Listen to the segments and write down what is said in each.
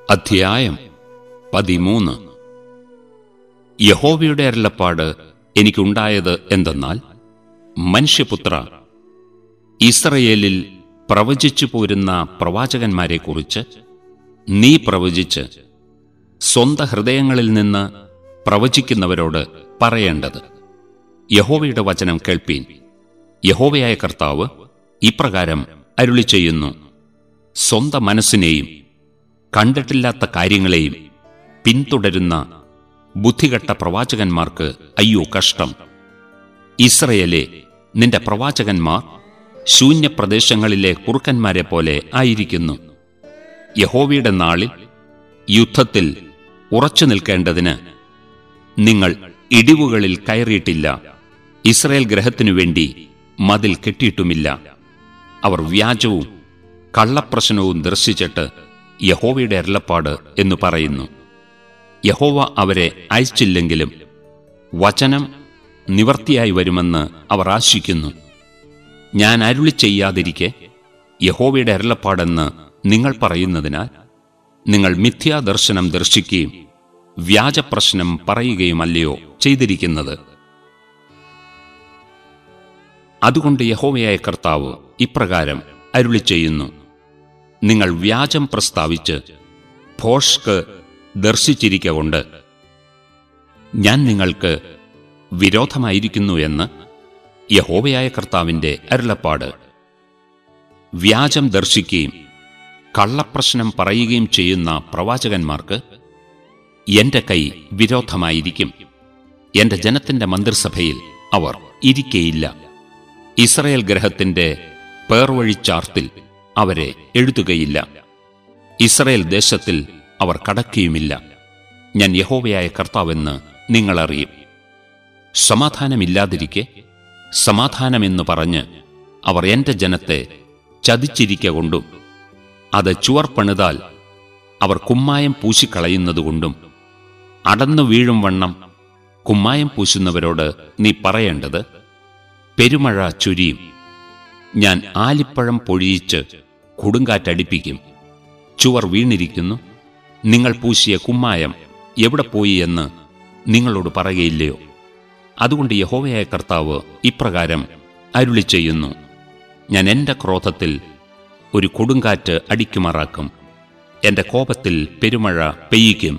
അധ്യായം പതിമൂന്ന് യഹോവയുടെ അരുളപ്പാട് എനിക്കുണ്ടായത് എന്തെന്നാൽ മനുഷ്യപുത്ര ഇസ്രയേലിൽ പ്രവചിച്ചു പോരുന്ന പ്രവാചകന്മാരെക്കുറിച്ച് നീ പ്രവചിച്ച് സ്വന്ത ഹൃദയങ്ങളിൽ നിന്ന് പ്രവചിക്കുന്നവരോട് പറയേണ്ടത് യഹോവയുടെ വചനം കേൾപ്പീൻ യഹോവയായ കർത്താവ് ഇപ്രകാരം അരുളി ചെയ്യുന്നു സ്വന്ത മനസ്സിനെയും കണ്ടിട്ടില്ലാത്ത കാര്യങ്ങളെയും പിന്തുടരുന്ന ബുദ്ധികെട്ട പ്രവാചകന്മാർക്ക് അയ്യോ കഷ്ടം ഇസ്രയേലെ നിന്റെ പ്രവാചകന്മാർ ശൂന്യപ്രദേശങ്ങളിലെ കുറുക്കന്മാരെ പോലെ ആയിരിക്കുന്നു യഹോവയുടെ നാളിൽ യുദ്ധത്തിൽ ഉറച്ചു നിൽക്കേണ്ടതിന് നിങ്ങൾ ഇടിവുകളിൽ കയറിയിട്ടില്ല ഇസ്രയേൽ ഗ്രഹത്തിനു വേണ്ടി മതിൽ കെട്ടിയിട്ടുമില്ല അവർ വ്യാജവും കള്ളപ്രശ്നവും ദർശിച്ചിട്ട് യഹോവയുടെ അരുളപ്പാട് എന്ന് പറയുന്നു യഹോവ അവരെ അയച്ചില്ലെങ്കിലും വചനം നിവർത്തിയായി വരുമെന്ന് അവർ ആശിക്കുന്നു ഞാൻ അരുളി ചെയ്യാതിരിക്കെ യഹോവയുടെ അരുളപ്പാടെന്ന് നിങ്ങൾ പറയുന്നതിനാൽ നിങ്ങൾ മിഥ്യാദർശനം ദർശിക്കുകയും വ്യാജപ്രശ്നം പറയുകയുമല്ലയോ ചെയ്തിരിക്കുന്നത് അതുകൊണ്ട് യഹോവയായ കർത്താവ് ഇപ്രകാരം അരുളി ചെയ്യുന്നു നിങ്ങൾ വ്യാജം പ്രസ്താവിച്ച് ഭോഷ്ക്ക് ദർശിച്ചിരിക്കൊണ്ട് ഞാൻ നിങ്ങൾക്ക് വിരോധമായിരിക്കുന്നു എന്ന് യഹോവയായ കർത്താവിന്റെ അരുളപ്പാട് വ്യാജം ദർശിക്കുകയും കള്ളപ്രശ്നം പറയുകയും ചെയ്യുന്ന പ്രവാചകന്മാർക്ക് എന്റെ കൈ വിരോധമായിരിക്കും എന്റെ ജനത്തിന്റെ മന്ത്രിസഭയിൽ അവർ ഇരിക്കയില്ല ഇസ്രയേൽ ഗ്രഹത്തിന്റെ പേർവഴിച്ചാർത്തിൽ അവരെ എഴുതുകയില്ല ഇസ്രയേൽ ദേശത്തിൽ അവർ കടക്കുകയുമില്ല ഞാൻ യഹോവയായ കർത്താവെന്ന് നിങ്ങളറിയും സമാധാനമില്ലാതിരിക്കെ സമാധാനമെന്ന് പറഞ്ഞ് അവർ എന്റെ ജനത്തെ ചതിച്ചിരിക്ക കൊണ്ടും അത് ചുവർപ്പണിതാൽ അവർ കുമ്മായം പൂശിക്കളയുന്നതുകൊണ്ടും അടന്നു വീഴും വണ്ണം കുമ്മായം പൂശുന്നവരോട് നീ പറയേണ്ടത് പെരുമഴ ചുരിയും ഞാൻ ആലിപ്പഴം പൊഴിയിച്ച് കൊടുങ്കാറ്റടിപ്പിക്കും ചുവർ വീണിരിക്കുന്നു നിങ്ങൾ പൂശിയ കുമ്മായം എവിടെ പോയി എന്ന് നിങ്ങളോട് പറയുകയില്ലയോ അതുകൊണ്ട് യഹോവയായ കർത്താവ് ഇപ്രകാരം അരുളി ചെയ്യുന്നു ഞാൻ എന്റെ ക്രോധത്തിൽ ഒരു കൊടുങ്കാറ്റ് അടിക്കുമാറാക്കും എന്റെ കോപത്തിൽ പെരുമഴ പെയ്യിക്കും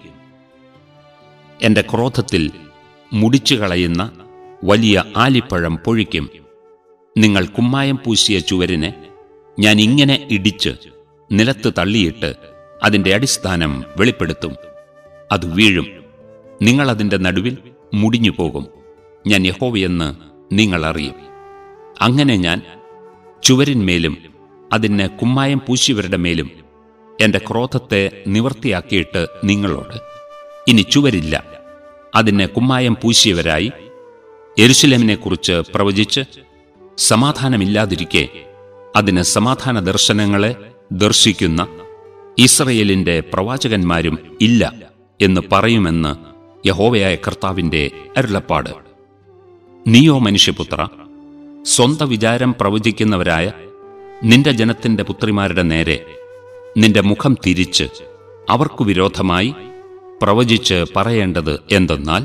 എന്റെ ക്രോധത്തിൽ മുടിച്ചു കളയുന്ന വലിയ ആലിപ്പഴം പൊഴിക്കും നിങ്ങൾ കുമ്മായം പൂശിയ ചുവരിനെ ഞാൻ ഇങ്ങനെ ഇടിച്ച് നിലത്ത് തള്ളിയിട്ട് അതിന്റെ അടിസ്ഥാനം വെളിപ്പെടുത്തും അത് വീഴും നിങ്ങൾ അതിന്റെ നടുവിൽ മുടിഞ്ഞു പോകും ഞാൻ യഹോവയെന്ന് നിങ്ങൾ അറിയും അങ്ങനെ ഞാൻ ചുവരിന്മേലും അതിന് കുമ്മായം പൂശിയവരുടെ മേലും എന്റെ ക്രോധത്തെ നിവർത്തിയാക്കിയിട്ട് നിങ്ങളോട് ഇനി ചുവരില്ല അതിന് കുമ്മായം പൂശിയവരായി യെരുശലേമിനെക്കുറിച്ച് പ്രവചിച്ച് സമാധാനമില്ലാതിരിക്കെ അതിന് സമാധാന ദർശനങ്ങളെ ദർശിക്കുന്ന ഇസ്രയേലിന്റെ പ്രവാചകന്മാരും ഇല്ല എന്ന് പറയുമെന്ന് യഹോവയായ കർത്താവിന്റെ അരുളപ്പാട് നീയോ മനുഷ്യപുത്ര സ്വന്ത വിചാരം പ്രവചിക്കുന്നവരായ നിന്റെ ജനത്തിന്റെ പുത്രിമാരുടെ നേരെ നിന്റെ മുഖം തിരിച്ച് അവർക്കു വിരോധമായി പ്രവചിച്ച് പറയേണ്ടത് എന്തെന്നാൽ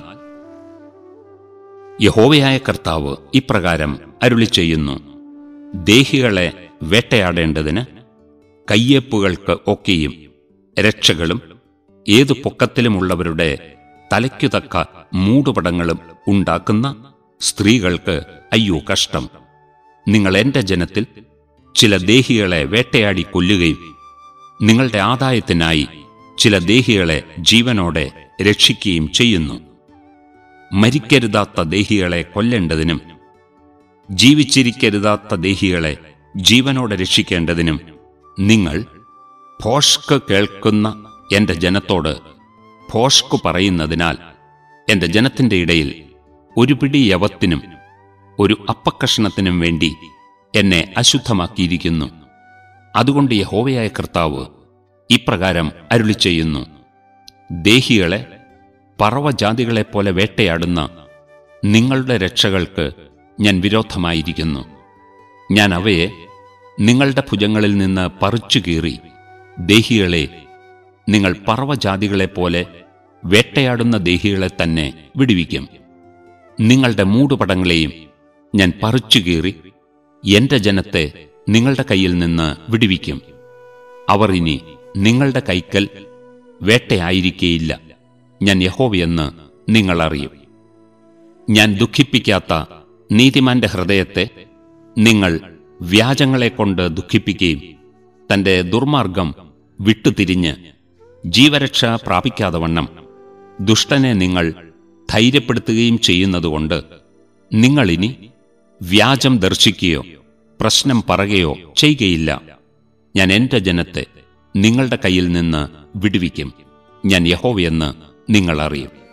യഹോവയായ കർത്താവ് ഇപ്രകാരം അരുളി ചെയ്യുന്നു ദേഹികളെ വേട്ടയാടേണ്ടതിന് കയ്യേപ്പുകൾക്ക് ഒക്കെയും രക്ഷകളും ഏതു പൊക്കത്തിലുമുള്ളവരുടെ തലയ്ക്കുതക്ക മൂടുപടങ്ങളും ഉണ്ടാക്കുന്ന സ്ത്രീകൾക്ക് അയ്യോ കഷ്ടം നിങ്ങൾ എന്റെ ജനത്തിൽ ചില ദേഹികളെ വേട്ടയാടി കൊല്ലുകയും നിങ്ങളുടെ ആദായത്തിനായി ചില ദേഹികളെ ജീവനോടെ രക്ഷിക്കുകയും ചെയ്യുന്നു മരിക്കരുതാത്ത ദേഹികളെ കൊല്ലേണ്ടതിനും ജീവിച്ചിരിക്കരുതാത്ത ദേഹികളെ ജീവനോടെ രക്ഷിക്കേണ്ടതിനും നിങ്ങൾ ഭോഷ്ക്ക് കേൾക്കുന്ന എന്റെ ജനത്തോട് ഭോഷ്കു പറയുന്നതിനാൽ എന്റെ ജനത്തിന്റെ ഇടയിൽ ഒരു പിടി യവത്തിനും ഒരു അപ്പക്കഷണത്തിനും വേണ്ടി എന്നെ അശുദ്ധമാക്കിയിരിക്കുന്നു അതുകൊണ്ട് യഹോവയായ കർത്താവ് ഇപ്രകാരം അരുളി ചെയ്യുന്നു ദേഹികളെ പറവജാതികളെപ്പോലെ വേട്ടയാടുന്ന നിങ്ങളുടെ രക്ഷകൾക്ക് ഞാൻ വിരോധമായിരിക്കുന്നു ഞാൻ അവയെ നിങ്ങളുടെ ഭുജങ്ങളിൽ നിന്ന് പറിച്ചു കീറി ദേഹികളെ നിങ്ങൾ പറവജാതികളെപ്പോലെ വേട്ടയാടുന്ന ദേഹികളെ തന്നെ വിടുവിക്കും നിങ്ങളുടെ മൂടുപടങ്ങളെയും ഞാൻ പറിച്ചുകീറി എന്റെ ജനത്തെ നിങ്ങളുടെ കയ്യിൽ നിന്ന് വിടുവിക്കും അവർ ഇനി നിങ്ങളുടെ കൈക്കൽ വേട്ടയായിരിക്കേയില്ല ഞാൻ യഹോവയെന്ന് നിങ്ങൾ അറിയും ഞാൻ ദുഃഖിപ്പിക്കാത്ത നീതിമാന്റെ ഹൃദയത്തെ നിങ്ങൾ വ്യാജങ്ങളെക്കൊണ്ട് ദുഃഖിപ്പിക്കുകയും തന്റെ ദുർമാർഗം വിട്ടുതിരിഞ്ഞ് ജീവരക്ഷ പ്രാപിക്കാതെ വണ്ണം ദുഷ്ടനെ നിങ്ങൾ ധൈര്യപ്പെടുത്തുകയും ചെയ്യുന്നതുകൊണ്ട് നിങ്ങളിനി വ്യാജം ദർശിക്കുകയോ പ്രശ്നം പറയുകയോ ചെയ്യുകയില്ല ഞാൻ എന്റെ ജനത്തെ നിങ്ങളുടെ കയ്യിൽ നിന്ന് വിടുവിക്കും ഞാൻ യഹോവയെന്ന് നിങ്ങൾ അറിയും